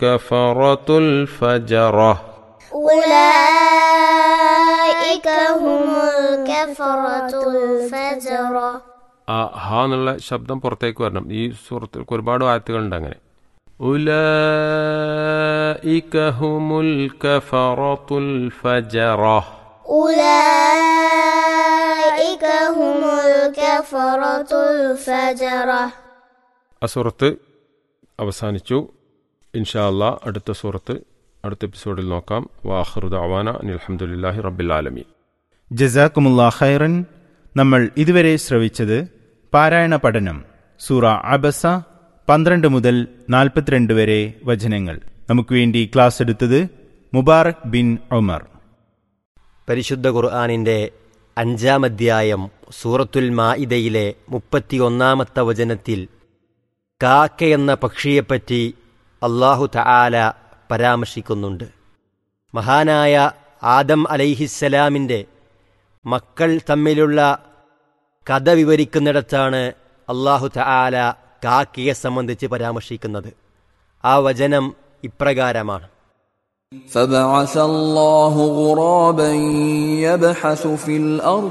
الكفرة الفجرة أولئك هم الكفرة الفجرة ആ ഹ എന്നുള്ള ശബ്ദം പുറത്തേക്ക് വരണം ഈ സുഹൃത്തിൽ ഒരുപാട് വായത്തുകളുണ്ട് അങ്ങനെ ഉലൈക ഹുമുൽ കഫറത്തുൽ ഫജറ أولئك هم الكفرة الفجرة ആ സുഹൃത്ത് അവസാനിച്ചു ഇൻഷാ അല്ലാ അടുത്ത സുഹൃത്ത് അടുത്ത എപ്പിസോഡിൽ നോക്കാം വാഹൃദ് അവാന അനിൽഹമുല്ലാഹി റബ്ബിൽ ആലമീൻ ജസാക്കുമുല്ലാ ഖൈറൻ നമ്മൾ ഇതുവരെ ശ്രവിച്ചത് പാരായണ പഠനം സൂറ അബസ പന്ത്രണ്ട് മുതൽ നാൽപ്പത്തിരണ്ട് വരെ വചനങ്ങൾ നമുക്ക് വേണ്ടി ക്ലാസ് എടുത്തത് മുബാറക് ബിൻ ഉമർ പരിശുദ്ധ ഖുർആാനിൻ്റെ അഞ്ചാം അധ്യായം സൂറത്തുൽ മാഇദയിലെ മുപ്പത്തിയൊന്നാമത്തെ വചനത്തിൽ കാക്ക എന്ന പക്ഷിയെപ്പറ്റി അള്ളാഹു തആല പരാമർശിക്കുന്നുണ്ട് മഹാനായ ആദം അലൈഹിസ്സലാമിൻ്റെ മക്കൾ തമ്മിലുള്ള കഥ വിവരിക്കുന്നിടത്താണ് അള്ളാഹു തആല കാക്കയെ സംബന്ധിച്ച് പരാമർശിക്കുന്നത് ആ വചനം ഇപ്രകാരമാണ് فبعث الله غرابا يبحث في الارض